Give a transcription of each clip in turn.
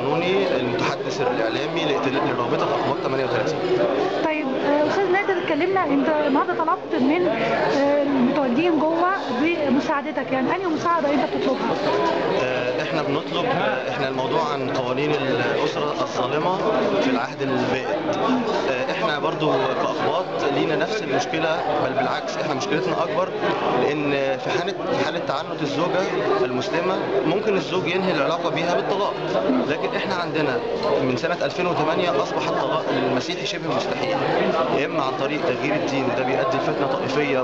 القانوني المتحدث الاعلامي لائتلاف- لرابطه اقباط 38 طيب آه، استاذ نادر اتكلمنا انت النهارده طلبت من آه، المتواجدين جوه بمساعدتك يعني انهي مساعده انت بتطلبها؟ آه، احنا بنطلب آه، احنا الموضوع عن قوانين الاسره الظالمه في العهد البائد آه، احنا برضو كاقباط لينا نفس المشكله بل بالعكس احنا مشكلتنا اكبر لان في حاله في حاله تعنت الزوجه المسلمه ممكن الزوج ينهي العلاقه بيها بالطلاق لكن احنا عندنا من سنه 2008 اصبح الطلاق للمسيحي شبه مستحيل يا اما عن طريق تغيير الدين وده بيؤدي لفتنه طائفيه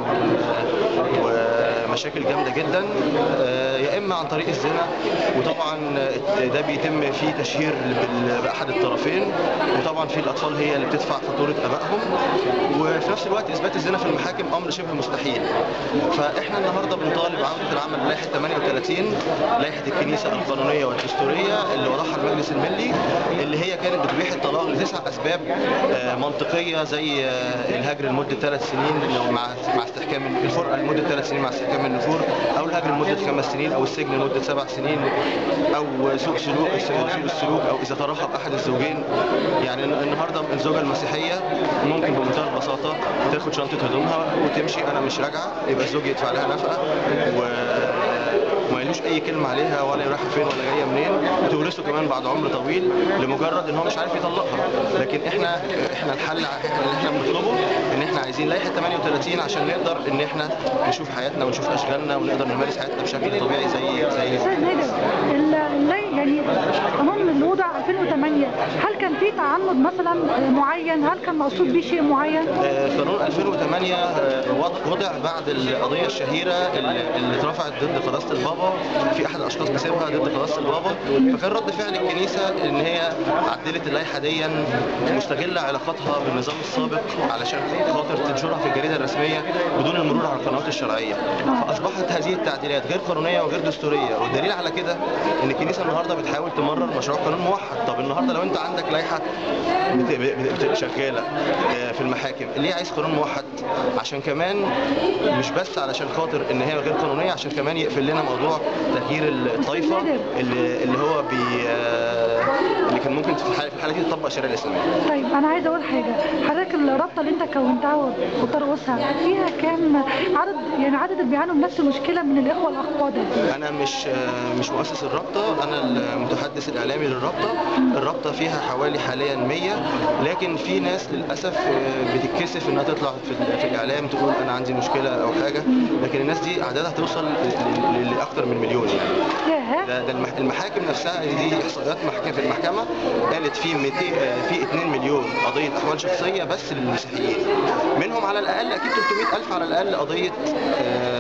و- ومشاكل جامده جدا آه، يا اما عن طريق الزنا وطبعا ده بيتم فيه تشهير بال- باحد الطرفين وطبعا في الاطفال هي اللي بتدفع فاتوره ابائهم وفي نفس الوقت اثبات الزنا في المحاكم امر شبه مستحيل فاحنا النهارده بنطالب بعوده العمل بلائحه 38 لائحه الكنيسه القانونيه والدستوريه اللي وضعها المجلس الملي اللي هي كانت بتبيح الطلاق لتسع اسباب آه، منطقيه زي آه، الهجر لمده ثلاث سنين لو مع مع استحكام الفرقه لمده ثلاث سنين مع استحكام النفور او الهجر لمده خمس سنين او السجن لمده سبع سنين او سوء سلوك سوء السلوك او اذا ترهب احد الزوجين يعني الن- النهارده الزوجه المسيحيه ممكن بمنتهى البساطه تاخد شنطه هدومها وتمشي انا مش راجعه يبقى الزوج يدفع لها نفقه و وما يلوش اي كلمه عليها ولا رايحه فين ولا جايه منين وتورثه كمان بعد عمر طويل لمجرد ان هو مش عارف يطلقها لكن احنا احنا الحل اللي احنا بنطلبه ان احنا عايزين لائحه 38 عشان نقدر ان احنا نشوف حياتنا ونشوف اشغالنا ونقدر نمارس حياتنا بشكل طبيعي زي زي استاذ نادر ال- ال- يعني قانون اللي وضع 2008 هل كان في تعنت مثلا آه، معين؟ هل كان مقصود بيه شيء معين؟ آه، قانون 2008 آه، وض- وضع بعد القضيه الشهيره اللي اللي اترفعت ضد قداسه البابا في احد الاشخاص كسبها ضد قداسه البابا فكان رد فعل الكنيسه ان هي عدلت اللائحه دي مستغله علاقاتها بالنظام السابق علشان خاطر تنشرها في الجريده الرسميه بدون المرور على القنوات الشرعيه فاصبحت هذه التعديلات غير قانونيه وغير دستوريه والدليل على كده ان الكنيسه النهارده بتحاول تمرر مشروع قانون موحد طب النهارده لو انت عندك لائحه بت- بت- بت- شغاله آه، في المحاكم ليه عايز قانون موحد عشان كمان مش بس علشان خاطر ان هي غير قانونيه عشان كمان يقفل لنا موضوع تغيير الطائفه اللي, اللي هو بي آه، اللي كان ممكن في الحاله في الحاله دي تطبق الشريعه الاسلاميه طيب انا عايزه اقول حاجه حضرتك الرابطه اللي انت كونتها وترقصها فيها كام عدد يعني عدد اللي بيعانوا من نفس المشكله من الاخوه الاقباط انا مش آه، مش مؤسس الرابطه انا المتحدث الاعلامي للرابطه الرابطه فيها حوالي حاليا 100 لكن في ناس للاسف آه، بتتكسف انها تطلع في, في الاعلام تقول انا عندي مشكله او حاجه لكن الناس دي اعدادها توصل ل- ل- لاكثر من مليون يعني ياه ده, ده المح- المحاكم نفسها دي احصائيات محكمه في المحكمه قالت في 200 آه، في 2 مليون قضيه احوال شخصيه بس للمسيحيين منهم على الاقل اكيد 300 الف على الاقل قضيه آه،